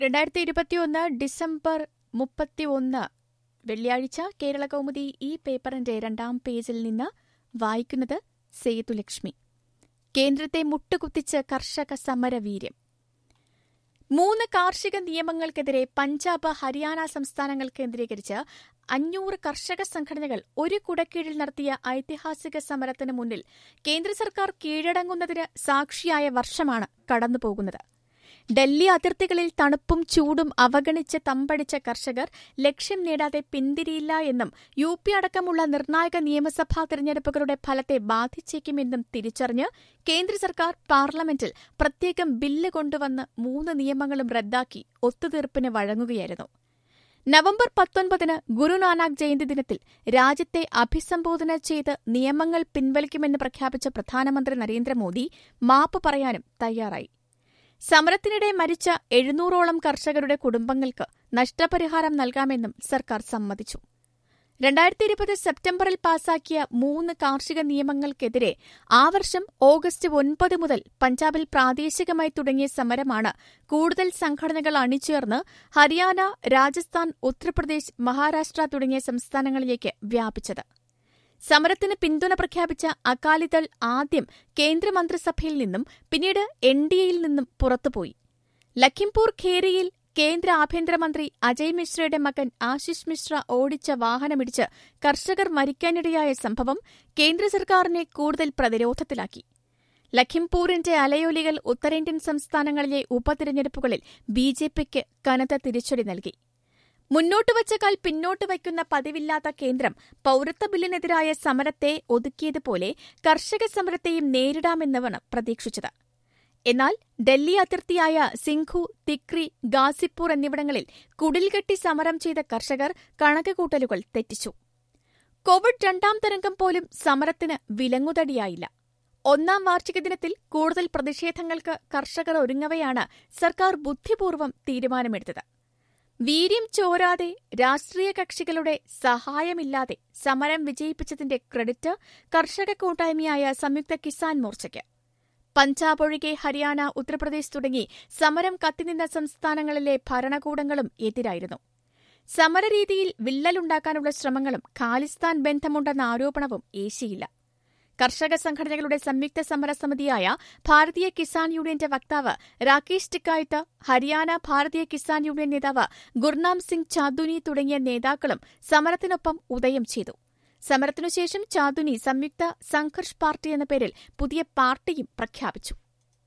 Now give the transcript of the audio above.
രണ്ടായിരത്തി ഇരുപത്തിയൊന്ന് ഡിസംബർ മുപ്പത്തിയൊന്ന് വെള്ളിയാഴ്ച കേരള കൗമുദി ഈ പേപ്പറിന്റെ രണ്ടാം പേജിൽ നിന്ന് വായിക്കുന്നത് സേതുലക്ഷ്മി കേന്ദ്രത്തെ മുട്ടുകുത്തിച്ച് കർഷക സമരവീര്യം മൂന്ന് കാർഷിക നിയമങ്ങൾക്കെതിരെ പഞ്ചാബ് ഹരിയാന സംസ്ഥാനങ്ങൾ കേന്ദ്രീകരിച്ച് അഞ്ഞൂറ് കർഷക സംഘടനകൾ ഒരു കുടക്കീഴിൽ നടത്തിയ ഐതിഹാസിക സമരത്തിന് മുന്നിൽ കേന്ദ്ര സർക്കാർ കീഴടങ്ങുന്നതിന് സാക്ഷിയായ വർഷമാണ് കടന്നുപോകുന്നത് ഡൽഹി അതിർത്തികളിൽ തണുപ്പും ചൂടും അവഗണിച്ച് തമ്പടിച്ച കർഷകർ ലക്ഷ്യം നേടാതെ പിന്തിരിയില്ല എന്നും യു പി അടക്കമുള്ള നിർണായക നിയമസഭാ തെരഞ്ഞെടുപ്പുകളുടെ ഫലത്തെ ബാധിച്ചേക്കുമെന്നും തിരിച്ചറിഞ്ഞ് കേന്ദ്ര സർക്കാർ പാർലമെന്റിൽ പ്രത്യേകം ബില്ല് കൊണ്ടുവന്ന് മൂന്ന് നിയമങ്ങളും റദ്ദാക്കി ഒത്തുതീർപ്പിന് വഴങ്ങുകയായിരുന്നു നവംബർ പത്തൊൻപതിന് ഗുരുനാനാക്ക് ജയന്തി ദിനത്തിൽ രാജ്യത്തെ അഭിസംബോധന ചെയ്ത് നിയമങ്ങൾ പിൻവലിക്കുമെന്ന് പ്രഖ്യാപിച്ച പ്രധാനമന്ത്രി നരേന്ദ്രമോദി മാപ്പ് പറയാനും തയ്യാറായി സമരത്തിനിടെ മരിച്ച എഴുന്നൂറോളം കർഷകരുടെ കുടുംബങ്ങൾക്ക് നഷ്ടപരിഹാരം നൽകാമെന്നും സർക്കാർ സമ്മതിച്ചു രണ്ടായിരത്തി ഇരുപത് സെപ്റ്റംബറിൽ പാസാക്കിയ മൂന്ന് കാർഷിക നിയമങ്ങൾക്കെതിരെ ആ വർഷം ഓഗസ്റ്റ് ഒൻപത് മുതൽ പഞ്ചാബിൽ പ്രാദേശികമായി തുടങ്ങിയ സമരമാണ് കൂടുതൽ സംഘടനകൾ അണിചേർന്ന് ഹരിയാന രാജസ്ഥാൻ ഉത്തർപ്രദേശ് മഹാരാഷ്ട്ര തുടങ്ങിയ സംസ്ഥാനങ്ങളിലേക്ക് വ്യാപിച്ചത് സമരത്തിന് പിന്തുണ പ്രഖ്യാപിച്ച അകാലിദൾ ആദ്യം കേന്ദ്രമന്ത്രിസഭയിൽ നിന്നും പിന്നീട് എൻ ഡി എയിൽ നിന്നും പുറത്തുപോയി ലഖിംപൂർ ഖേരിയിൽ കേന്ദ്ര ആഭ്യന്തരമന്ത്രി അജയ് മിശ്രയുടെ മകൻ ആശിഷ് മിശ്ര ഓടിച്ച വാഹനമിടിച്ച് കർഷകർ മരിക്കാനിടയായ സംഭവം കേന്ദ്ര സർക്കാരിനെ കൂടുതൽ പ്രതിരോധത്തിലാക്കി ലഖിംപൂരിന്റെ അലയൊലികൾ ഉത്തരേന്ത്യൻ സംസ്ഥാനങ്ങളിലെ ഉപതിരഞ്ഞെടുപ്പുകളിൽ ബിജെപിക്ക് കനത്ത തിരിച്ചടി നൽകി മുന്നോട്ട് വച്ച കാൽ പിന്നോട്ട് വയ്ക്കുന്ന പതിവില്ലാത്ത കേന്ദ്രം പൌരത്വ ബില്ലിനെതിരായ സമരത്തെ ഒതുക്കിയതുപോലെ കർഷക സമരത്തെയും നേരിടാമെന്നാണ് പ്രതീക്ഷിച്ചത് എന്നാൽ ഡൽഹി അതിർത്തിയായ സിംഘു തിക്രി ഗാസിപ്പൂർ എന്നിവിടങ്ങളിൽ കുടിൽകെട്ടി സമരം ചെയ്ത കർഷകർ കണക്കുകൂട്ടലുകൾ തെറ്റിച്ചു കോവിഡ് രണ്ടാം തരംഗം പോലും സമരത്തിന് വിലങ്ങുതടിയായില്ല ഒന്നാം വാർഷിക ദിനത്തിൽ കൂടുതൽ പ്രതിഷേധങ്ങൾക്ക് കർഷകർ ഒരുങ്ങവെയാണ് സർക്കാർ ബുദ്ധിപൂർവ്വം തീരുമാനമെടുത്തത് വീര്യം ചോരാതെ രാഷ്ട്രീയ കക്ഷികളുടെ സഹായമില്ലാതെ സമരം വിജയിപ്പിച്ചതിന്റെ ക്രെഡിറ്റ് കർഷക കൂട്ടായ്മയായ സംയുക്ത കിസാൻ മോർച്ചയ്ക്ക് പഞ്ചാബ് ഒഴികെ ഹരിയാന ഉത്തർപ്രദേശ് തുടങ്ങി സമരം കത്തിനിന്ന സംസ്ഥാനങ്ങളിലെ ഭരണകൂടങ്ങളും എതിരായിരുന്നു സമരരീതിയിൽ വിള്ളലുണ്ടാക്കാനുള്ള ശ്രമങ്ങളും ഖാലിസ്ഥാൻ ബന്ധമുണ്ടെന്ന ആരോപണവും ഏശിയില്ല കർഷക സംഘടനകളുടെ സംയുക്ത സമരസമിതിയായ ഭാരതീയ കിസാൻ യൂണിയന്റെ വക്താവ് രാകേഷ് ടിക്കായത്ത് ഹരിയാന ഭാരതീയ കിസാൻ യൂണിയൻ നേതാവ് ഗുർനാം സിംഗ് ചാദുനി തുടങ്ങിയ നേതാക്കളും സമരത്തിനൊപ്പം ഉദയം ചെയ്തു സമരത്തിനുശേഷം ചാദുനി സംയുക്ത സംഘർഷ് പാർട്ടി എന്ന പേരിൽ പുതിയ പാർട്ടിയും പ്രഖ്യാപിച്ചു